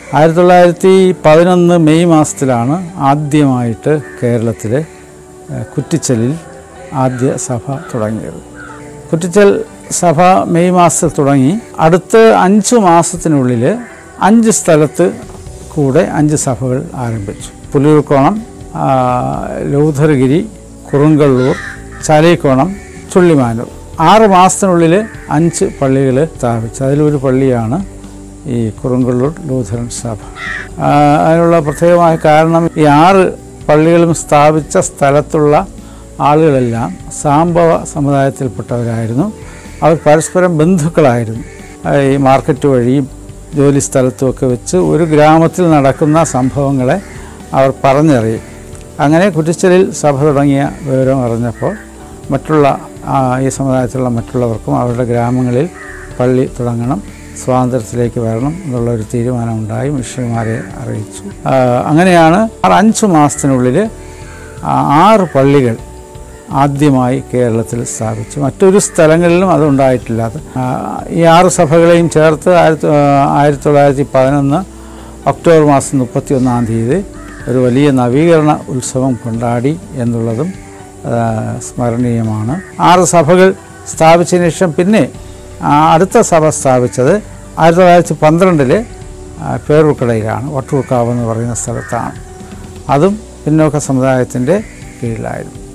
ആയിരത്തി തൊള്ളായിരത്തി പതിനൊന്ന് മെയ് മാസത്തിലാണ് ആദ്യമായിട്ട് കേരളത്തിൽ കുറ്റിച്ചലിൽ ആദ്യ സഭ തുടങ്ങിയത് കുറ്റിച്ചൽ സഭ മെയ് മാസത്തിൽ തുടങ്ങി അടുത്ത അഞ്ച് മാസത്തിനുള്ളിൽ അഞ്ച് സ്ഥലത്ത് കൂടെ അഞ്ച് സഭകൾ ആരംഭിച്ചു പുലിയൂർക്കോണം ആ, ലൂഥർഗിരി കുറുങ്കള്ളൂർ ചാലിക്കോണം ചുള്ളിമാനൂർ ആറ് മാസത്തിനുള്ളിൽ അഞ്ച് പള്ളികൾ സ്ഥാപിച്ചു അതിലൊരു പള്ളിയാണ് ഈ കുറുങ്കള്ളൂർ ലൂഥറൻ സഭ ആ, അതിനുള്ള പ്രത്യേകമായ കാരണം ഈ ആറ് പള്ളികളും സ്ഥാപിച്ച സ്ഥലത്തുള്ള ആളുകളെല്ലാം സാംഭവ സമുദായത്തിൽപ്പെട്ടവരായിരുന്നു അവർ പരസ്പരം ബന്ധുക്കളായിരുന്നു ആ, ഈ മാർക്കറ്റ് വഴിയും ജോലി സ്ഥലത്തുമൊക്കെ വെച്ച് ഒരു ഗ്രാമത്തിൽ നടക്കുന്ന സംഭവങ്ങളെ അവർ പറഞ്ഞറിയും അങ്ങനെ കുറ്റിച്ചലിൽ സഭ തുടങ്ങിയ വിവരം അറിഞ്ഞപ്പോൾ മറ്റുള്ള ആ, ഈ സമുദായത്തിലുള്ള മറ്റുള്ളവർക്കും അവരുടെ ഗ്രാമങ്ങളിൽ പള്ളി തുടങ്ങണം സ്വാതന്ത്ര്യത്തിലേക്ക് വരണം എന്നുള്ള ഒരു തീരുമാനമുണ്ടായി മിഷണറിമാരെ അറിയിച്ചു ആ, അങ്ങനെയാണ് ആറ് അഞ്ച് മാസത്തിനുള്ളിൽ ആ ആറ് പള്ളികൾ ആദ്യമായി കേരളത്തിൽ സ്ഥാപിച്ചു മറ്റൊരു സ്ഥലങ്ങളിലും അത് ഉണ്ടായിട്ടില്ല അത് ആ, ഈ ആറ് സഭകളെയും ചേർത്ത് ആയിരത്തി ആയിരത്തി തൊള്ളായിരത്തി പതിനൊന്ന് ഒക്ടോബർ മാസം മുപ്പത്തി ഒന്നാം തീയതി ഒരു വലിയ നവീകരണ ഉത്സവം കൊണ്ടാടി എന്നുള്ളതും ആ, സ്മരണീയമാണ് ആറ് സഭകൾ സ്ഥാപിച്ചതിന് ശേഷം പിന്നെ ആ, അടുത്ത സഭ സ്ഥാപിച്ചത് ആയിരത്തി തൊള്ളായിരത്തി പന്ത്രണ്ടിൽ പേരൂർക്കടയിലാണ് വട്ടൂർക്കാവ് എന്ന് പറയുന്ന സ്ഥലത്താണ് അതും പിന്നോക്ക സമുദായത്തിൻ്റെ കീഴിലായിരുന്നു